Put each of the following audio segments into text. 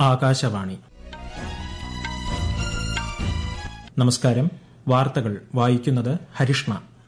ആകാശവാണി നമസ്കാരം വാർത്തകൾ വായിക്കുന്നത് ഹരിഷ്ണ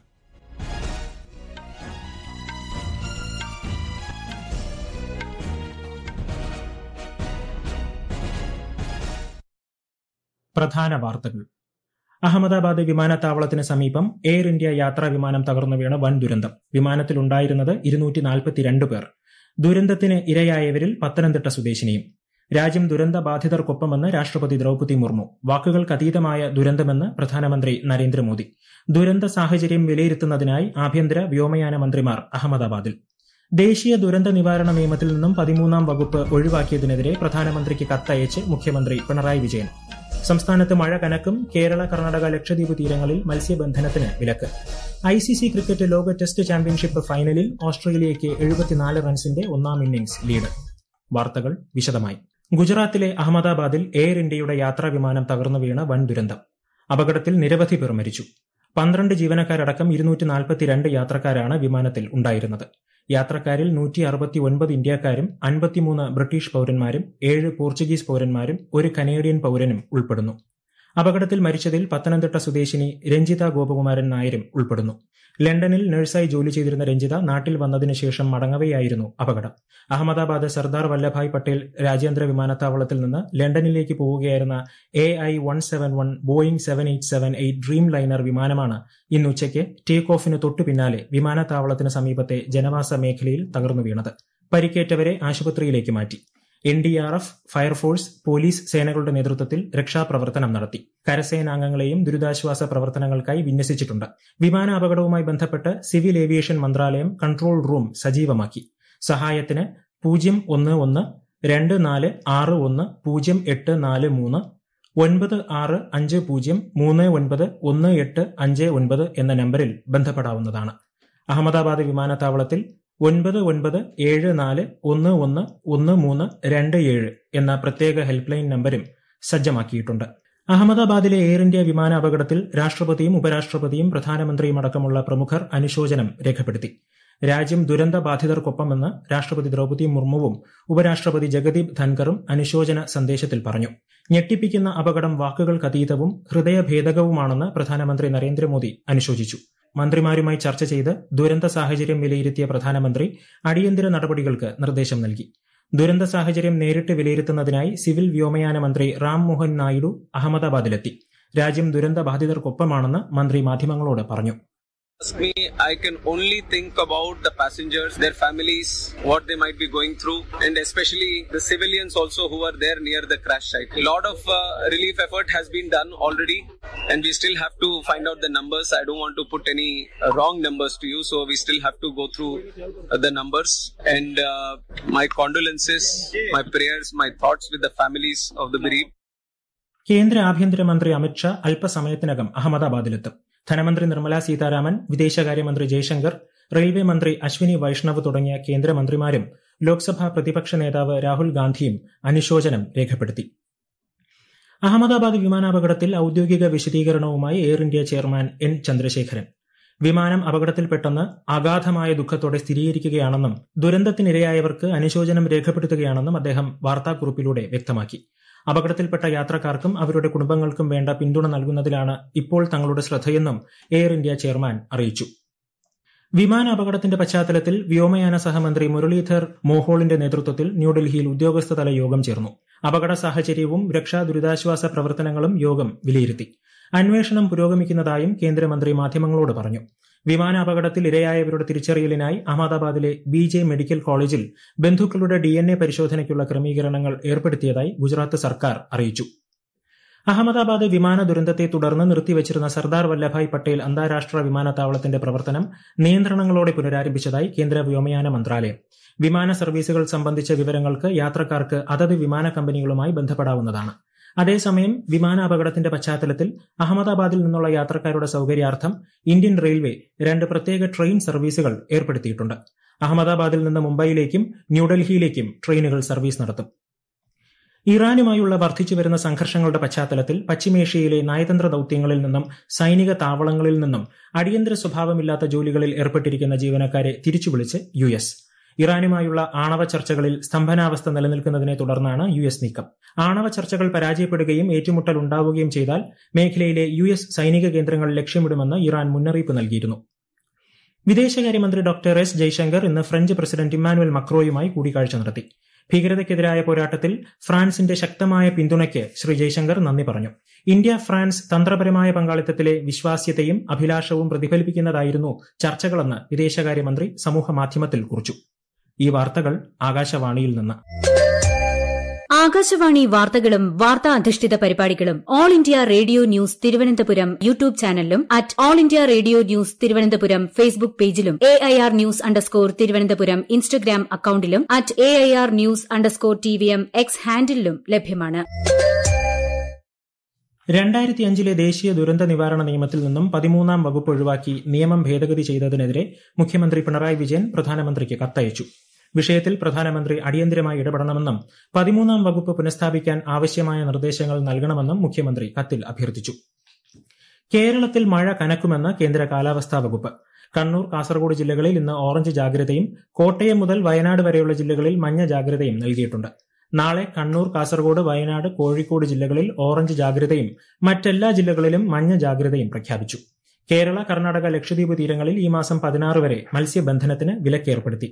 പ്രധാന വാർത്തകൾ അഹമ്മദാബാദ് വിമാനത്താവളത്തിന് സമീപം എയർ ഇന്ത്യ യാത്രാ വിമാനം തകർന്നു വീണ വൻ ദുരന്തം വിമാനത്തിലുണ്ടായിരുന്നത് ഇരുന്നൂറ്റി നാൽപ്പത്തിരണ്ട് പേർ ദുരന്തത്തിന് ഇരയായവരിൽ പത്തനംതിട്ട സ്വദേശിനിയും രാജ്യം ദുരന്ത ബാധിതർക്കൊപ്പമെന്ന് രാഷ്ട്രപതി ദ്രൌപതി മുർമു വാക്കുകൾക്കതീതമായ ദുരന്തമെന്ന് പ്രധാനമന്ത്രി നരേന്ദ്രമോദി ദുരന്ത സാഹചര്യം വിലയിരുത്തുന്നതിനായി ആഭ്യന്തര വ്യോമയാന മന്ത്രിമാർ അഹമ്മദാബാദിൽ ദേശീയ ദുരന്ത നിവാരണ നിയമത്തിൽ നിന്നും പതിമൂന്നാം വകുപ്പ് ഒഴിവാക്കിയതിനെതിരെ പ്രധാനമന്ത്രിക്ക് കത്തയച്ച് മുഖ്യമന്ത്രി പിണറായി വിജയൻ സംസ്ഥാനത്ത് മഴ കനക്കും കേരള കർണാടക ലക്ഷദ്വീപ് തീരങ്ങളിൽ മത്സ്യബന്ധനത്തിന് വിലക്ക് ഐ സി സി ക്രിക്കറ്റ് ലോക ടെസ്റ്റ് ചാമ്പ്യൻഷിപ്പ് ഫൈനലിൽ ഓസ്ട്രേലിയയ്ക്ക് എഴുപത്തിനാല് റൺസിന്റെ ഒന്നാം ഇന്നിംഗ്സ് ലീഡ് വാർത്തകൾ വിശദമായി ഗുജറാത്തിലെ അഹമ്മദാബാദിൽ എയർ ഇന്ത്യയുടെ യാത്രാ വിമാനം തകർന്നു വീണ വൻ ദുരന്തം അപകടത്തിൽ നിരവധി പേർ മരിച്ചു പന്ത്രണ്ട് ജീവനക്കാരടക്കം ഇരുന്നൂറ്റി നാൽപ്പത്തിരണ്ട് യാത്രക്കാരാണ് വിമാനത്തിൽ ഉണ്ടായിരുന്നത് യാത്രക്കാരിൽ നൂറ്റി അറുപത്തി ഒൻപത് ഇന്ത്യക്കാരും അൻപത്തിമൂന്ന് ബ്രിട്ടീഷ് പൌരന്മാരും ഏഴ് പോർച്ചുഗീസ് പൌരന്മാരും ഒരു കനേഡിയൻ പൌരനും ഉൾപ്പെടുന്നു അപകടത്തിൽ മരിച്ചതിൽ പത്തനംതിട്ട സ്വദേശിനി രഞ്ജിത ഗോപകുമാരൻ നായരും ഉൾപ്പെടുന്നു ലണ്ടനിൽ നഴ്സായി ജോലി ചെയ്തിരുന്ന രഞ്ജിത നാട്ടിൽ വന്നതിന് ശേഷം മടങ്ങവെയായിരുന്നു അപകടം അഹമ്മദാബാദ് സർദാർ വല്ലഭായ് പട്ടേൽ രാജ്യാന്തര വിമാനത്താവളത്തിൽ നിന്ന് ലണ്ടനിലേക്ക് പോവുകയായിരുന്ന A I one seven one Boeing seven eight seven eight Dreamliner വിമാനമാണ് ഇന്ന് ഉച്ചയ്ക്ക് ടേക്ക് ഓഫിന് തൊട്ടു പിന്നാലെ വിമാനത്താവളത്തിന് സമീപത്തെ ജനവാസ മേഖലയിൽ തകർന്നു വീണത് പരിക്കേറ്റവരെ ആശുപത്രിയിലേക്ക് മാറ്റി N D R F fire force police സേനകളുടെ നേതൃത്വത്തിൽ രക്ഷാപ്രവർത്തനം നടത്തി കരസേനാംഗങ്ങളെയും ദുരിതാശ്വാസ പ്രവർത്തനങ്ങൾക്കായി വിന്യസിച്ചിട്ടുണ്ട് വിമാന അപകടവുമായി ബന്ധപ്പെട്ട് സിവിൽ ഏവിയേഷൻ മന്ത്രാലയം കൺട്രോൾ റൂം സജീവമാക്കി സഹായത്തിന് പൂജ്യം ഒന്ന് ഒന്ന് രണ്ട് നാല് ആറ് ഒന്ന് പൂജ്യം എട്ട് നാല് മൂന്ന് ഒൻപത് ആറ് അഞ്ച് പൂജ്യം മൂന്ന് ഒൻപത് ഒന്ന് എട്ട് അഞ്ച് ഒൻപത് എന്ന നമ്പറിൽ ബന്ധപ്പെടാവുന്നതാണ് അഹമ്മദാബാദ് വിമാനത്താവളത്തിൽ ഒൻപത് ഒൻപത് ഏഴ് നാല് ഒന്ന് ഒന്ന് ഒന്ന് മൂന്ന് രണ്ട് ഏഴ് എന്ന പ്രത്യേക ഹെൽപ്പ് ലൈൻ നമ്പരും സജ്ജമാക്കിയിട്ടുണ്ട് അഹമ്മദാബാദിലെ എയർ ഇന്ത്യ വിമാന അപകടത്തിൽ രാഷ്ട്രപതിയും ഉപരാഷ്ട്രപതിയും പ്രധാനമന്ത്രിയും അടക്കമുള്ള പ്രമുഖർ അനുശോചനം രേഖപ്പെടുത്തി രാജ്യം ദുരന്ത ബാധിതർക്കൊപ്പമെന്ന് രാഷ്ട്രപതി ദ്രൌപതി മുർമുവും ഉപരാഷ്ട്രപതി ജഗദീപ് ധൻകറും അനുശോചന സന്ദേശത്തിൽ പറഞ്ഞു ഞെട്ടിപ്പിക്കുന്ന അപകടം വാക്കുകൾക്കതീതവും ഹൃദയഭേദകവുമാണെന്ന് പ്രധാനമന്ത്രി നരേന്ദ്രമോദി അനുശോചിച്ചു മന്ത്രിമാരുമായി ചർച്ച ചെയ്ത് ദുരന്ത സാഹചര്യം വിലയിരുത്തിയ പ്രധാനമന്ത്രി അടിയന്തര നടപടികൾക്ക് നിർദ്ദേശം നൽകി ദുരന്ത സാഹചര്യം നേരിട്ട് വിലയിരുത്തുന്നതിനായി സിവിൽ വ്യോമയാന മന്ത്രി റാം മോഹൻ നായിഡു അഹമ്മദാബാദിലെത്തി രാജ്യം ദുരന്ത ബാധിതർക്കൊപ്പമാണെന്ന് മന്ത്രി മാധ്യമങ്ങളോട് പറഞ്ഞു ask me, I can only think about the passengers, their families, what they might be going through, and especially the civilians also who are there near the crash site. A lot of uh, relief effort has been done already, and we still have to find out the numbers. I don't want to put any uh, wrong numbers to you, so we still have to go through uh, the numbers. And uh, my condolences, my prayers, my thoughts with the families of the bereaved. കേന്ദ്ര ആഭ്യന്തരമന്ത്രി അമിത്ഷാ അല്പസമയത്തിനകം അഹമ്മദാബാദിലെത്തും ധനമന്ത്രി നിർമ്മല സീതാരാമൻ വിദേശകാര്യമന്ത്രി Jaishankar railway മന്ത്രി അശ്വിനി വൈഷ്ണവ് തുടങ്ങിയ കേന്ദ്രമന്ത്രിമാരും ലോക്സഭാ പ്രതിപക്ഷ നേതാവ് രാഹുൽ ഗാന്ധിയും അനുശോചനം രേഖപ്പെടുത്തി അഹമ്മദാബാദ് വിമാനാപകടത്തിൽ ഔദ്യോഗിക വിശദീകരണവുമായി Air India chairman N Chandrasekaran വിമാനം അപകടത്തിൽപ്പെട്ടെന്ന് അഗാധമായ ദുഃഖത്തോടെ സ്ഥിരീകരിക്കുകയാണെന്നും ദുരന്തത്തിനിരയായവർക്ക് അനുശോചനം രേഖപ്പെടുത്തുകയാണെന്നും അദ്ദേഹം വാർത്താക്കുറിപ്പിലൂടെ വ്യക്തമാക്കി അപകടത്തിൽപ്പെട്ട യാത്രക്കാർക്കും അവരുടെ കുടുംബങ്ങൾക്കും വേണ്ട പിന്തുണ നൽകുന്നതിലാണ് ഇപ്പോൾ തങ്ങളുടെ ശ്രദ്ധയെന്നും എയർ ഇന്ത്യ ചെയർമാൻ അറിയിച്ചു വിമാന അപകടത്തിന്റെ പശ്ചാത്തലത്തിൽ വ്യോമയാന സഹമന്ത്രി മുരളീധർ മോഹോളിന്റെ നേതൃത്വത്തിൽ ന്യൂഡൽഹിയിൽ ഉദ്യോഗസ്ഥതല യോഗം ചേർന്നു അപകട സാഹചര്യവും രക്ഷാ ദുരിതാശ്വാസ പ്രവർത്തനങ്ങളും യോഗം വിലയിരുത്തി അന്വേഷണം പുരോഗമിക്കുന്നതായും കേന്ദ്രമന്ത്രി മാധ്യമങ്ങളോട് പറഞ്ഞു വിമാനാപകടത്തിൽ ഇരയായവരുടെ തിരിച്ചറിയലിനായി അഹമ്മദാബാദിലെ ബി ജെ മെഡിക്കൽ കോളേജിൽ ബന്ധുക്കളുടെ ഡി എൻ എ പരിശോധനയ്ക്കുള്ള ക്രമീകരണങ്ങൾ ഏർപ്പെടുത്തിയതായി ഗുജറാത്ത് സർക്കാർ അറിയിച്ചു അഹമ്മദാബാദ് വിമാന ദുരന്തത്തെ തുടർന്ന് നിർത്തിവച്ചിരുന്ന സർദാർ വല്ലഭായ് പട്ടേൽ അന്താരാഷ്ട്ര വിമാനത്താവളത്തിന്റെ പ്രവർത്തനം നിയന്ത്രണങ്ങളോടെ പുനരാരംഭിച്ചതായി കേന്ദ്ര വ്യോമയാന മന്ത്രാലയം വിമാന സർവീസുകൾ സംബന്ധിച്ച വിവരങ്ങൾക്ക് യാത്രക്കാർക്ക് അതത് വിമാന കമ്പനികളുമായി ബന്ധപ്പെടാവുന്നതാണ് അതേസമയം വിമാന അപകടത്തിന്റെ പശ്ചാത്തലത്തിൽ അഹമ്മദാബാദിൽ നിന്നുള്ള യാത്രക്കാരുടെ സൌകര്യാർത്ഥം ഇന്ത്യൻ റെയിൽവേ രണ്ട് പ്രത്യേക ട്രെയിൻ സർവീസുകൾ ഏർപ്പെടുത്തിയിട്ടുണ്ട് അഹമ്മദാബാദിൽ നിന്ന് മുംബൈയിലേക്കും ന്യൂഡൽഹിയിലേക്കും ട്രെയിനുകൾ സർവീസ് നടത്തും ഇറാനുമായുള്ള വർദ്ധിച്ചുവരുന്ന സംഘർഷങ്ങളുടെ പശ്ചാത്തലത്തിൽ പശ്ചിമേഷ്യയിലെ നയതന്ത്ര ദൌത്യങ്ങളിൽ നിന്നും സൈനിക താവളങ്ങളിൽ നിന്നും അടിയന്തര സ്വഭാവമില്ലാത്ത ജോലികളിൽ ഏർപ്പെട്ടിരിക്കുന്ന ജീവനക്കാരെ തിരിച്ചുവിളിച്ച് യു എസ് ഇറാനുമായുള്ള ആണവ ചർച്ചകളിൽ സ്തംഭനാവസ്ഥ നിലനിൽക്കുന്നതിനെ തുടർന്നാണ് യു എസ് നീക്കം ആണവ ചർച്ചകൾ പരാജയപ്പെടുകയും ഏറ്റുമുട്ടൽ ഉണ്ടാവുകയും ചെയ്താൽ മേഖലയിലെ യു എസ് സൈനിക കേന്ദ്രങ്ങൾ ലക്ഷ്യമിടുമെന്ന് ഇറാൻ മുന്നറിയിപ്പ് നൽകിയിരുന്നു വിദേശകാര്യമന്ത്രി ഡോക്ടർ എസ് ജയശങ്കർ ഇന്ന് ഫ്രഞ്ച് പ്രസിഡന്റ് ഇമ്മാനുവൽ മക്രോയുമായി കൂടിക്കാഴ്ച നടത്തി ഭീകരതയ്ക്കെതിരായ പോരാട്ടത്തിൽ ഫ്രാൻസിന്റെ ശക്തമായ പിന്തുണയ്ക്ക് ശ്രീ ജയശങ്കർ നന്ദി പറഞ്ഞു ഇന്ത്യ ഫ്രാൻസ് തന്ത്രപരമായ പങ്കാളിത്തത്തിലെ വിശ്വാസ്യതയും അഭിലാഷവും പ്രതിഫലിപ്പിക്കുന്നതായിരുന്നു ചർച്ചകളെന്ന് വിദേശകാര്യമന്ത്രി സമൂഹമാധ്യമത്തിൽ കുറിച്ചു ഈ വാർത്തകൾ ആകാശവാണിയിൽ നിന്ന് ആകാശവാണി വാർത്തകളും വാർത്താ അധിഷ്ഠിത പരിപാടികളും All India Radio news Thiruvananthapuram YouTube ചാനലിലും at All India Radio news Thiruvananthapuram Facebook പേജിലും A I R news underscore Thiruvananthapuram Instagram അക്കൌണ്ടിലും at A I R news underscore T V M X ഹാൻഡിലും ലഭ്യമാണ് രണ്ടായിരത്തി അഞ്ചിലെ ദേശീയ ദുരന്ത നിവാരണ നിയമത്തിൽ നിന്നും പതിമൂന്നാം വകുപ്പ് ഒഴിവാക്കി നിയമം ഭേദഗതി ചെയ്തതിനെതിരെ മുഖ്യമന്ത്രി പിണറായി വിജയൻ പ്രധാനമന്ത്രിക്ക് കത്തയച്ചു വിഷയത്തിൽ പ്രധാനമന്ത്രി അടിയന്തരമായി ഇടപെടണമെന്നും പതിമൂന്നാം വകുപ്പ് പുനഃസ്ഥാപിക്കാൻ ആവശ്യമായ നിർദ്ദേശങ്ങൾ നൽകണമെന്നും മുഖ്യമന്ത്രി കത്തിൽ അഭ്യർത്ഥിച്ചു കേരളത്തിൽ മഴ കനക്കുമെന്ന് കേന്ദ്ര കാലാവസ്ഥാ വകുപ്പ് കണ്ണൂർ കാസർഗോഡ് ജില്ലകളിൽ ഇന്ന് ഓറഞ്ച് ജാഗ്രതയും കോട്ടയം മുതൽ വയനാട് വരെയുള്ള ജില്ലകളിൽ മഞ്ഞ ജാഗ്രതയും നൽകിയിട്ടുണ്ട് നാളെ കണ്ണൂർ കാസർഗോഡ് വയനാട് കോഴിക്കോട് ജില്ലകളിൽ ഓറഞ്ച് ജാഗ്രതയും മറ്റെല്ലാ ജില്ലകളിലും മഞ്ഞ ജാഗ്രതയും പ്രഖ്യാപിച്ചു കേരള കർണാടക ലക്ഷദ്വീപ് തീരങ്ങളിൽ ഈ മാസം പതിനാറ് വരെ മത്സ്യബന്ധനത്തിന് വിലക്കേർപ്പെടുത്തി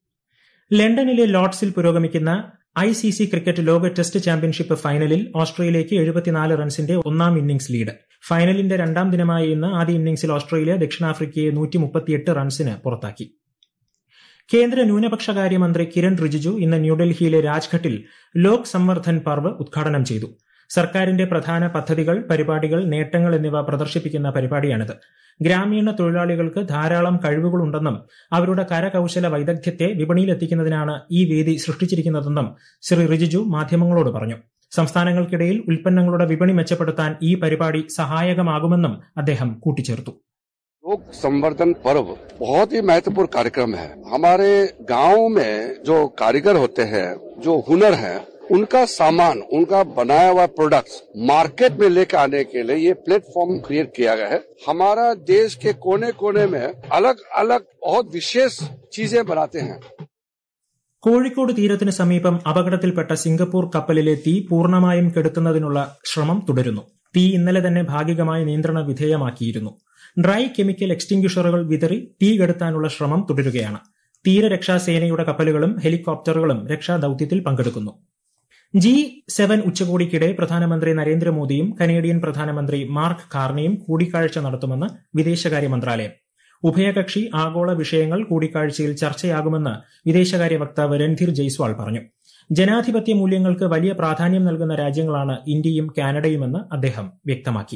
ലണ്ടനിലെ ലോർഡ്സിൽ പുരോഗമിക്കുന്ന ഐ സി സി ക്രിക്കറ്റ് ലോക ടെസ്റ്റ് ചാമ്പ്യൻഷിപ്പ് ഫൈനലിൽ ഓസ്ട്രേലിയയ്ക്ക് എഴുപത്തിനാല് റൺസിന്റെ ഒന്നാം ഇന്നിംഗ്സ് ലീഡ് ഫൈനലിന്റെ രണ്ടാം ദിനമായ ഇന്ന് ആദ്യ ഇന്നിംഗ്സിൽ ഓസ്ട്രേലിയ ദക്ഷിണാഫ്രിക്കയെ നൂറ്റി മുപ്പത്തിയെട്ട് റൺസിന് പുറത്താക്കി കേന്ദ്ര ന്യൂനപക്ഷകാര്യ മന്ത്രി കിരൺ റിജിജു ഇന്ന് ന്യൂഡൽഹിയിലെ രാജ്ഘട്ടിൽ ലോക് സംവർദ്ധൻ പർവ് ഉദ്ഘാടനം ചെയ്തു സർക്കാരിന്റെ പ്രധാന പദ്ധതികൾ പരിപാടികൾ നേട്ടങ്ങൾ എന്നിവ പ്രദർശിപ്പിക്കുന്ന പരിപാടിയാണിത് ഗ്രാമീണ തൊഴിലാളികൾക്ക് ധാരാളം കഴിവുകളുണ്ടെന്നും അവരുടെ കരകൌശല വൈദഗ്ധ്യത്തെ വിപണിയിലെത്തിക്കുന്നതിനാണ് ഈ വേദി സൃഷ്ടിച്ചിരിക്കുന്നതെന്നും ശ്രീ റിജിജു മാധ്യമങ്ങളോട് പറഞ്ഞു സംസ്ഥാനങ്ങൾക്കിടയിൽ ഉൽപ്പന്നങ്ങളുടെ വിപണി മെച്ചപ്പെടുത്താൻ ഈ പരിപാടി സഹായകമാകുമെന്നും അദ്ദേഹം കൂട്ടിച്ചേർത്തു लोक संवर्धन पर्व बहुत ही महत्वपूर्ण कार्यक्रम है हमारे गांव में जो कारीगर होते हैं जो हुनर है उनका सामान उनका बनाया हुआ प्रोडक्ट्स मार्केट में लेकर आने के लिए ये प्लेटफॉर्म क्रिएट किया गया है हमारा देश के कोने कोने में अलग अलग बहुत विशेष चीजें बनाते हैं കോഴിക്കോട് തീരത്തിന് സമീപം അപകടത്തിൽപ്പെട്ട സിംഗപ്പൂർ കപ്പലിലെ തീ പൂർണ്ണമായും കെടുത്തുന്നതിനുള്ള ശ്രമം തുടരുന്നു തീ ഇന്നലെ തന്നെ ഭാഗികമായി നിയന്ത്രണ വിധേയമാക്കിയിരുന്നു ഡ്രൈ കെമിക്കൽ എക്സ്റ്റിംഗ്വിഷറുകൾ വിതറി തീ കെടുത്താനുള്ള ശ്രമം തുടരുകയാണ് തീരരക്ഷാസേനയുടെ കപ്പലുകളും ഹെലികോപ്റ്ററുകളും രക്ഷാദൌത്യത്തിൽ പങ്കെടുക്കുന്നു ജി സെവൻ ഉച്ചകോടിക്കിടെ പ്രധാനമന്ത്രി നരേന്ദ്രമോദിയും കനേഡിയൻ പ്രധാനമന്ത്രി മാർക്ക് കാർണിയും കൂടിക്കാഴ്ച നടത്തുമെന്ന് വിദേശകാര്യ മന്ത്രാലയം ഉഭയകക്ഷി ആഗോള വിഷയങ്ങൾ കൂടിക്കാഴ്ചയിൽ ചർച്ചയാകുമെന്ന് വിദേശകാര്യ വക്താവ് രൺധീർ ജയ്സ്വാൾ പറഞ്ഞു ജനാധിപത്യ മൂല്യങ്ങൾക്ക് വലിയ പ്രാധാന്യം നൽകുന്ന രാജ്യങ്ങളാണ് ഇന്ത്യയും കാനഡയുമെന്ന് അദ്ദേഹം വ്യക്തമാക്കി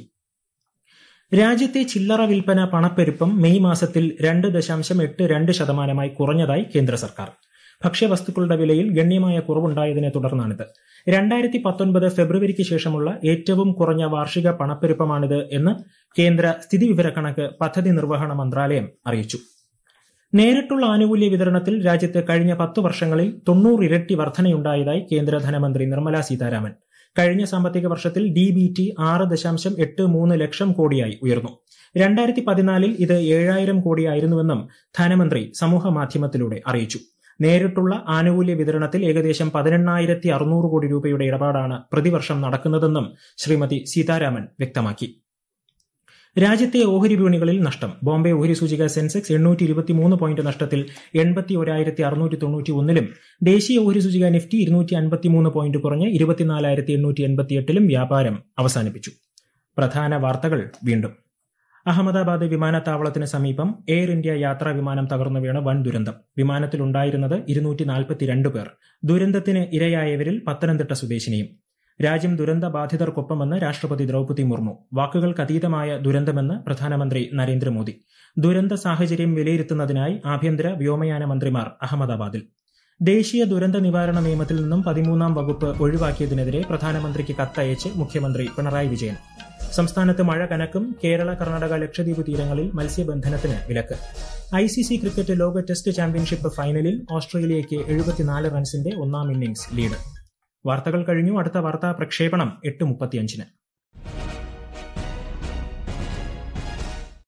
രാജ്യത്തെ ചില്ലറ വിൽപ്പന പണപ്പെരുപ്പം മെയ് മാസത്തിൽ രണ്ട് ദശാംശം എട്ട് രണ്ട് ശതമാനമായി കുറഞ്ഞതായി കേന്ദ്ര സർക്കാർ ഭക്ഷ്യവസ്തുക്കളുടെ വിലയിൽ ഗണ്യമായ കുറവുണ്ടായതിനെ തുടർന്നാണിത് രണ്ടായിരത്തി പത്തൊൻപത് ഫെബ്രുവരിക്ക് ശേഷമുള്ള ഏറ്റവും കുറഞ്ഞ വാർഷിക പണപ്പെരുപ്പമാണിത് എന്ന് കേന്ദ്ര സ്ഥിതിവിവരക്കണക്ക് പദ്ധതി നിർവഹണ മന്ത്രാലയം അറിയിച്ചു നേരിട്ടുള്ള ആനുകൂല്യ വിതരണത്തിൽ രാജ്യത്ത് കഴിഞ്ഞ പത്ത് വർഷങ്ങളിൽ തൊണ്ണൂറ് ഇരട്ടി വർധനയുണ്ടായതായി കേന്ദ്ര ധനമന്ത്രി നിർമ്മല സീതാരാമൻ കഴിഞ്ഞ സാമ്പത്തിക വർഷത്തിൽ ഡി ബി ടി ആറ് ദശാംശം എട്ട് മൂന്ന് ലക്ഷം കോടിയായി ഉയർന്നു രണ്ടായിരത്തി പതിനാലിൽ ഇത് ഏഴായിരം കോടിയായിരുന്നുവെന്നും ധനമന്ത്രി സമൂഹ മാധ്യമത്തിലൂടെ അറിയിച്ചു നേരിട്ടുള്ള ആനുകൂല്യ വിതരണത്തിൽ ഏകദേശം പതിനെണ്ണായിരത്തി അറുന്നൂറ് കോടി രൂപയുടെ ഇടപാടാണ് പ്രതിവർഷം നടക്കുന്നതെന്നും ശ്രീമതി സീതാരാമൻ വ്യക്തമാക്കി രാജ്യത്തെ ഓഹരി വിപണികളിൽ നഷ്ടം ബോംബെ ഓഹരി സൂചിക സെൻസെക്സ് എണ്ണൂറ്റി ഇരുപത്തിമൂന്ന് പോയിന്റ് നഷ്ടത്തിൽ എൺപത്തി ഒരായിരത്തി അറുന്നൂറ്റി തൊണ്ണൂറ്റി ഒന്നിലും ദേശീയ ഓഹരി സൂചിക നിഫ്റ്റി ഇരുന്നൂറ്റി അൻപത്തിമൂന്ന് പോയിന്റ് കുറഞ്ഞ് ഇരുപത്തിനാലായിരത്തി എണ്ണൂറ്റി എൺപത്തിയെട്ടിലും വ്യാപാരം അവസാനിപ്പിച്ചു പ്രധാന വാർത്തകൾ വീണ്ടും അഹമ്മദാബാദ് വിമാനത്താവളത്തിന് സമീപം എയർ ഇന്ത്യ യാത്രാ വിമാനം തകർന്നു വീണ് വൻ ദുരന്തം വിമാനത്തിലുണ്ടായിരുന്നത് ഇരുന്നൂറ്റി നാൽപ്പത്തിരണ്ട് പേർ ദുരന്തത്തിന് ഇരയായവരിൽ പത്തനംതിട്ട സ്വദേശിനിയും രാജ്യം ദുരന്ത ബാധിതർക്കൊപ്പമെന്ന് രാഷ്ട്രപതി ദ്രൗപദി മുർമു വാക്കുകൾക്കതീതമായ ദുരന്തമെന്ന് പ്രധാനമന്ത്രി നരേന്ദ്രമോദി ദുരന്ത സാഹചര്യം വിലയിരുത്തുന്നതിനായി ആഭ്യന്തര വ്യോമയാന മന്ത്രിമാർ അഹമ്മദാബാദിൽ ദേശീയ ദുരന്ത നിവാരണ നിയമത്തിൽ നിന്നും പതിമൂന്നാം വകുപ്പ് ഒഴിവാക്കിയതിനെതിരെ പ്രധാനമന്ത്രിക്ക് കത്തയച്ച് മുഖ്യമന്ത്രി പിണറായി വിജയൻ സംസ്ഥാനത്ത് മഴ കനക്കും കേരള കർണാടക ലക്ഷദ്വീപ് തീരങ്ങളിൽ മത്സ്യബന്ധനത്തിന് വിലക്ക് ഐ സി സി ക്രിക്കറ്റ് ലോക ടെസ്റ്റ് ചാമ്പ്യൻഷിപ്പ് ഫൈനലിൽ ഓസ്ട്രേലിയയ്ക്ക് എഴുപത്തിനാല് റൺസിന്റെ ഒന്നാം ഇന്നിംഗ്സ് ലീഡ് വാർത്തകൾ കഴിഞ്ഞു അടുത്ത വാർത്താ പ്രക്ഷേപണം എട്ട് മുപ്പത്തിയഞ്ചിന്